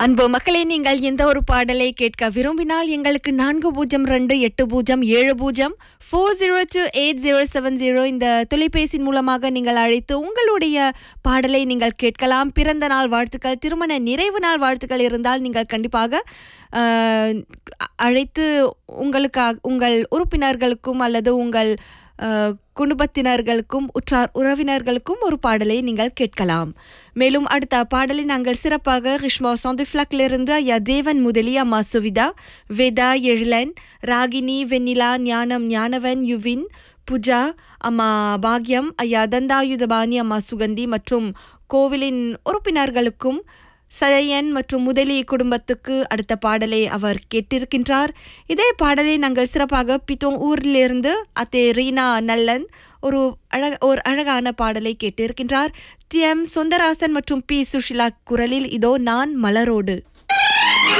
அன்பு மக்களே நீங்கள் எந்த ஒரு பாடலை கேட்க விரும்பினால் எங்களுக்கு நான்கு பூஜ்ஜியம் ரெண்டு எட்டு பூஜ்ஜியம் ஏழு பூஜ்ஜியம் four zero two eight zero seven zero இந்த தொலைபேசியின் மூலமாக நீங்கள் அழைத்து உங்களுடைய பாடலை நீங்கள் கேட்கலாம் பிறந்த நாள் வாழ்த்துக்கள் திருமண நிறைவு நாள் வாழ்த்துக்கள் இருந்தால் நீங்கள் கண்டிப்பாக அஹ், அழைத்து உங்களுக்காக உங்கள் உறுப்பினர்களுக்கும் அல்லது உங்கள் அஹ், குடும்பத்தினர்களுக்கும் உற்றார் உறவினர்களுக்கும் ஒரு பாடலை நீங்கள் கேட்கலாம் மேலும் அடுத்த பாடலை நாங்கள் சிறப்பாக ரிஷ்மா சொந்துஃப்ளக்கிலிருந்து ஐயா தேவன் முதலி அம்மா சுவிதா வேதா எழிலன் ராகினி வெண்ணிலா ஞானம் ஞானவன் யுவின் புஜா அம்மா பாக்யம் ஐயா தந்தாயுதபாணி அம்மா சுகந்தி மற்றும் கோவிலின் உறுப்பினர்களுக்கும் சதையன் மற்றும் முதலி குடும்பத்துக்கு அடுத்த பாடலை அவர் கேட்டிருக்கின்றார் இதே பாடலை நாங்கள் சிறப்பாக பித்தோங் ஊரிலிருந்து அத்தே ரீனா நல்லன் ஒரு அழக ஒரு அழகான பாடலை கேட்டிருக்கின்றார் டி எம் சுந்தராசன் மற்றும் பி சுஷிலா குரலில் இதோ நான் மலரோடு